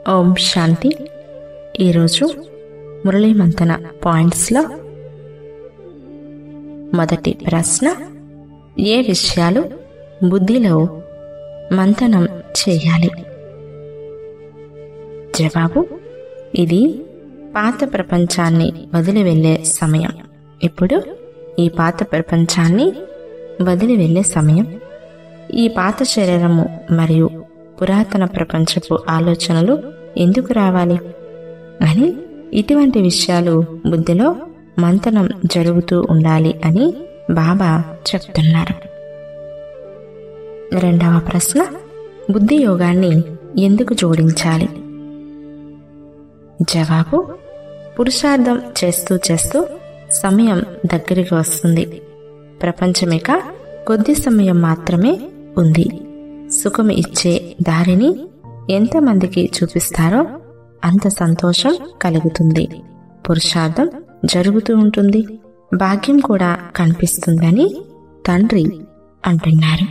ఓం శాంతి ఈరోజు మురళీ మంతన పాయింట్స్లో మొదటి ప్రశ్న ఏ విషయాలు బుద్ధిలో మంతనం చేయాలి జవాబు ఇది పాత ప్రపంచాన్ని వదిలి వెళ్ళే సమయం ఇప్పుడు ఈ పాత ప్రపంచాన్ని వదిలి వెళ్ళే సమయం ఈ పాత శరీరము మరియు పురాతన ప్రపంచపు ఆలోచనలు ఎందుకు రావాలి అని ఇటువంటి విషయాలు బుద్ధిలో మంతనం జరుగుతూ ఉండాలి అని బాబా చెప్తున్నారు రెండవ ప్రశ్న బుద్ధి యోగాన్ని ఎందుకు జోడించాలి జవాబు పురుషార్థం చేస్తూ చేస్తూ సమయం దగ్గరికి వస్తుంది ప్రపంచమిక కొద్ది సమయం మాత్రమే ఉంది సుఖం ఇచ్చే దారిని ఎంతమందికి చూపిస్తారో అంత సంతోషం కలుగుతుంది పురుషార్థం జరుగుతూ ఉంటుంది భాగ్యం కూడా కనిపిస్తుందని తండ్రి అంటున్నారు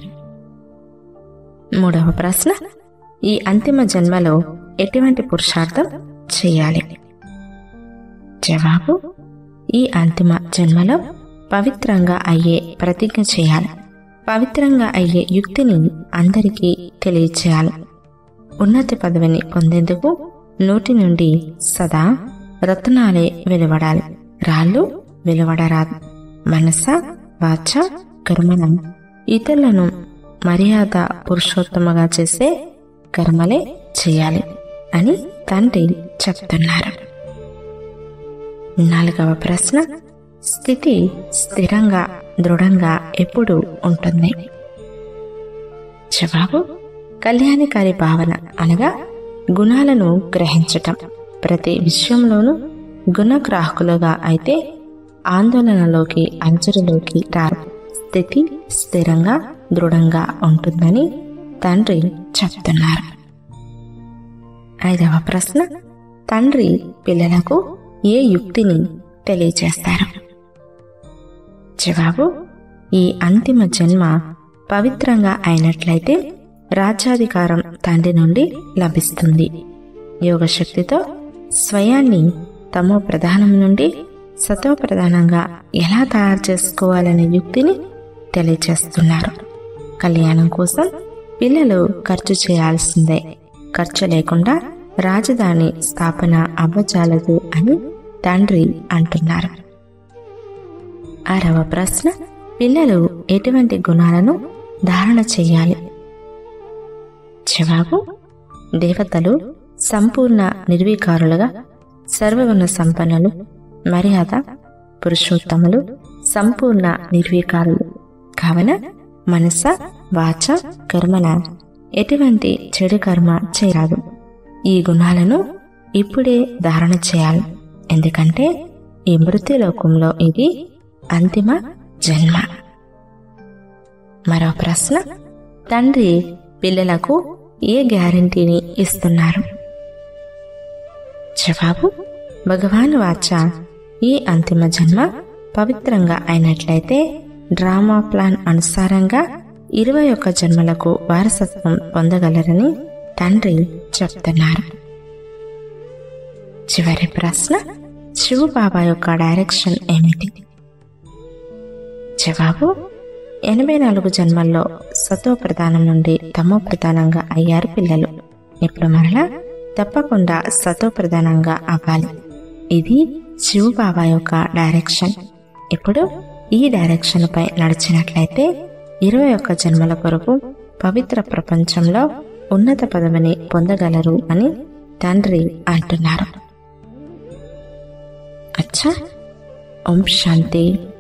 మూడవ ప్రశ్న ఈ అంతిమ జన్మలో ఎటువంటి పురుషార్థం చేయాలి జవాబు ఈ అంతిమ జన్మలో పవిత్రంగా అయ్యే ప్రతిజ్ఞ చేయాలి పవిత్రంగా అయ్యే యుక్తిని అందరికీ తెలియచేయాలి ఉన్నత పదవిని పొందేందుకు నోటి నుండి సదా రత్నాలే వెలువడాలి రాళ్ళు వెలువడరాదు మనస వాచ కర్మనం ఇతరులను మర్యాద పురుషోత్తమగా చేసే కర్మలే చేయాలి అని తండ్రి చెప్తున్నారు నాలుగవ ప్రశ్న స్థితి స్థిరంగా దృఢంగా ఎప్పుడు ఉంటుంది జవాబు కళ్యాణకారి భావన అనగా గుణాలను గ్రహించటం ప్రతి విషయంలోనూ గుణగ్రాహకులుగా అయితే ఆందోళనలోకి అంచరులోకి రారు స్థితి స్థిరంగా దృఢంగా ఉంటుందని తండ్రి చెప్తున్నారు ఐదవ ప్రశ్న తండ్రి పిల్లలకు ఏ యుక్తిని తెలియజేస్తారు జవాబు ఈ అంతిమ జన్మ పవిత్రంగా అయినట్లయితే రాజ్యాధికారం తండ్రి నుండి లభిస్తుంది యోగశక్తితో స్వయాన్ని తమో ప్రధానం నుండి సతో ప్రధానంగా ఎలా తయారు చేసుకోవాలనే యుక్తిని తెలియజేస్తున్నారు కళ్యాణం కోసం పిల్లలు ఖర్చు చేయాల్సిందే ఖర్చు లేకుండా రాజధాని స్థాపన అవ్వజాలదు అని తండ్రి అంటున్నారు ఆరవ ప్రశ్న పిల్లలు ఎటువంటి గుణాలను ధారణ చేయాలి జవాబు దేవతలు సంపూర్ణ నిర్వీకారులుగా సర్వగుణ సంపన్నులు మర్యాద పురుషోత్తములు సంపూర్ణ నిర్వీకారులు కావున మనస వాచ కర్మల ఎటువంటి చెడు కర్మ చేయరాదు ఈ గుణాలను ఇప్పుడే ధారణ చేయాలి ఎందుకంటే ఈ మృత్యు లోకంలో ఇది అంతిమ జన్మ మరో ప్రశ్న తండ్రి పిల్లలకు ఏ గ్యారంటీని ఇస్తున్నారు జవాబు భగవాన్ వాచ ఈ అంతిమ జన్మ పవిత్రంగా అయినట్లయితే డ్రామా ప్లాన్ అనుసారంగా ఇరవై ఒక్క జన్మలకు వారసత్వం పొందగలరని తండ్రి చెప్తున్నారు చివరి ప్రశ్న శివబాబా యొక్క డైరెక్షన్ ఏమిటి జవాబు ఎనభై నాలుగు జన్మల్లో సతో ప్రధానం నుండి తమో ప్రధానంగా అయ్యారు పిల్లలు ఇప్పుడు మరలా తప్పకుండా సతో ప్రధానంగా అవ్వాలి ఇది శివబాబా యొక్క డైరెక్షన్ ఇప్పుడు ఈ డైరెక్షన్ పై నడిచినట్లయితే ఇరవై ఒక్క జన్మల కొరకు పవిత్ర ప్రపంచంలో ఉన్నత పదవిని పొందగలరు అని తండ్రి అంటున్నారు అచ్చా ఓం శాంతి